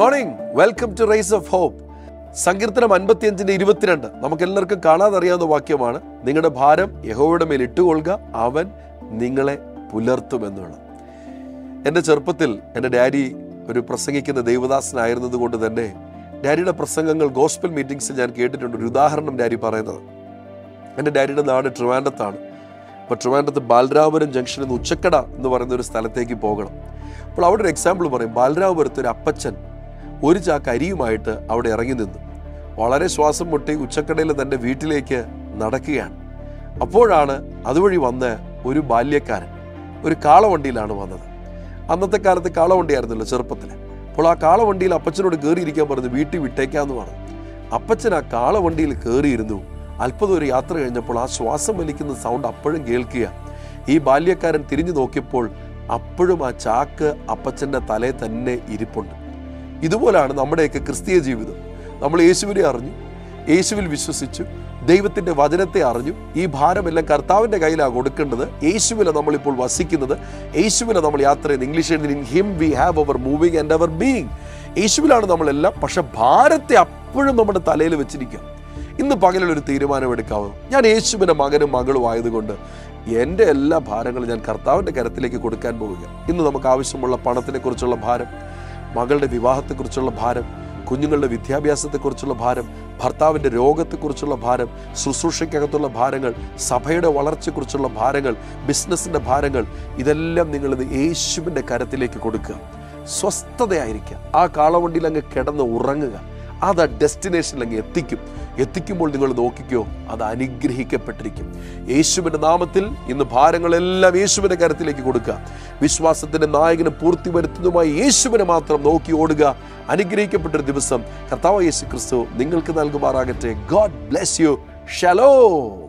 morning welcome to rise of hope സങ്കീർത്തനം അൻപത്തിയഞ്ചിന്റെ ഇരുപത്തിരണ്ട് നമുക്ക് എല്ലാവർക്കും കാണാതെ അറിയാവുന്ന വാക്യമാണ് നിങ്ങളുടെ ഭാരം യഹോവയുടെ മേൽ ഇട്ടുകൊള്ളുക അവൻ നിങ്ങളെ പുലർത്തുമെന്നുള്ള എൻ്റെ ചെറുപ്പത്തിൽ എൻ്റെ ഡാഡി ഒരു പ്രസംഗിക്കുന്ന ദൈവദാസനായിരുന്നത് കൊണ്ട് തന്നെ ഡാഡിയുടെ പ്രസംഗങ്ങൾ ഗോസ്പൽ മീറ്റിംഗ്സിൽ ഞാൻ കേട്ടിട്ടുണ്ട് ഒരു ഉദാഹരണം ഡാഡി പറയുന്നത് എൻ്റെ ഡാഡിയുടെ നാട് ട്രിവാൻഡത്താണ് അപ്പോൾ ട്രിവാൻഡത്ത് ബാലരാമപുരം ജംഗ്ഷനിൽ നിന്ന് ഉച്ചക്കട എന്ന് പറയുന്ന ഒരു സ്ഥലത്തേക്ക് പോകണം അപ്പോൾ അവിടെ ഒരു എക്സാമ്പിൾ പറയും ബാലരാമപുരത്ത് ഒരു അപ്പച്ചൻ ഒരു ചാക്ക് അരിയുമായിട്ട് അവിടെ ഇറങ്ങി നിന്നു വളരെ ശ്വാസം മുട്ടി ഉച്ചക്കടയിൽ തൻ്റെ വീട്ടിലേക്ക് നടക്കുകയാണ് അപ്പോഴാണ് അതുവഴി വന്ന് ഒരു ബാല്യക്കാരൻ ഒരു കാളവണ്ടിയിലാണ് വന്നത് അന്നത്തെ കാലത്ത് കാളവണ്ടിയായിരുന്നല്ലോ ചെറുപ്പത്തിൽ അപ്പോൾ ആ കാളവണ്ടിയിൽ അപ്പച്ചനോട് കയറിയിരിക്കാൻ പറഞ്ഞു വീട്ടിൽ വിട്ടേക്കാന്ന് പറഞ്ഞു അപ്പച്ചൻ ആ കാളവണ്ടിയിൽ കയറിയിരുന്നു അല്പം ഒരു യാത്ര കഴിഞ്ഞപ്പോൾ ആ ശ്വാസം വലിക്കുന്ന സൗണ്ട് അപ്പോഴും കേൾക്കുക ഈ ബാല്യക്കാരൻ തിരിഞ്ഞു നോക്കിയപ്പോൾ അപ്പോഴും ആ ചാക്ക് അപ്പച്ചൻ്റെ തലയിൽ തന്നെ ഇരിപ്പുണ്ട് ഇതുപോലാണ് നമ്മുടെയൊക്കെ ക്രിസ്തീയ ജീവിതം നമ്മൾ യേശുവിനെ അറിഞ്ഞു യേശുവിൽ വിശ്വസിച്ചു ദൈവത്തിന്റെ വചനത്തെ അറിഞ്ഞു ഈ ഭാരമെല്ലാം കർത്താവിന്റെ കയ്യിലാണ് കൊടുക്കേണ്ടത് യേശുവിലെ നമ്മളിപ്പോൾ വസിക്കുന്നത് യേശുവിലെ നമ്മൾ യാത്ര ചെയ്യുന്നത് ഇംഗ്ലീഷ് എഴുതി in him we have our moving and our being യേശുവിലാണ് നമ്മളെല്ലാം പക്ഷെ ഭാരത്തെ അപ്പോഴും നമ്മുടെ തലയിൽ വെച്ചിരിക്കുക ഇന്ന് പകലൊരു തീരുമാനം എടുക്കാവോ ഞാൻ യേശുവിൻ്റെ മകനും മകളും ആയതുകൊണ്ട് എൻ്റെ എല്ലാ ഭാരങ്ങളും ഞാൻ കർത്താവിൻ്റെ കരത്തിലേക്ക് കൊടുക്കാൻ പോവുക ഇന്ന് നമുക്ക് ആവശ്യമുള്ള പണത്തിനെ കുറിച്ചുള്ള ഭാരം മകളുടെ വിവാഹത്തെക്കുറിച്ചുള്ള ഭാരം കുഞ്ഞുങ്ങളുടെ വിദ്യാഭ്യാസത്തെക്കുറിച്ചുള്ള ഭാരം ഭർത്താവിൻ്റെ രോഗത്തെക്കുറിച്ചുള്ള ഭാരം ശുശ്രൂഷയ്ക്കകത്തുള്ള ഭാരങ്ങൾ സഭയുടെ വളർച്ചയെക്കുറിച്ചുള്ള ഭാരങ്ങൾ ബിസിനസ്സിൻ്റെ ഭാരങ്ങൾ ഇതെല്ലാം നിങ്ങളിത് യേശുവിൻ്റെ കരത്തിലേക്ക് കൊടുക്കുക സ്വസ്ഥതയായിരിക്കുക ആ കാളവണ്ടിയിൽ അങ്ങ് കിടന്ന് ഉറങ്ങുക അത് ആ ഡെസ്റ്റിനേഷനിൽ അങ്ങ് എത്തിക്കും എത്തിക്കുമ്പോൾ നിങ്ങൾ നോക്കിക്കോ അത് അനുഗ്രഹിക്കപ്പെട്ടിരിക്കും യേശുവിൻ്റെ നാമത്തിൽ ഇന്ന് ഭാരങ്ങളെല്ലാം യേശുവിൻ്റെ കരത്തിലേക്ക് കൊടുക്കുക വിശ്വാസത്തിൻ്റെ നായകനും പൂർത്തി വരുത്തുന്നതുമായി യേശുവിനെ മാത്രം നോക്കി ഓടുക അനുഗ്രഹിക്കപ്പെട്ടൊരു ദിവസം കർത്താവ് യേശു ക്രിസ്തു നിങ്ങൾക്ക് നൽകുമാറാകട്ടെ ഗോഡ് ബ്ലെസ് യു ഷലോ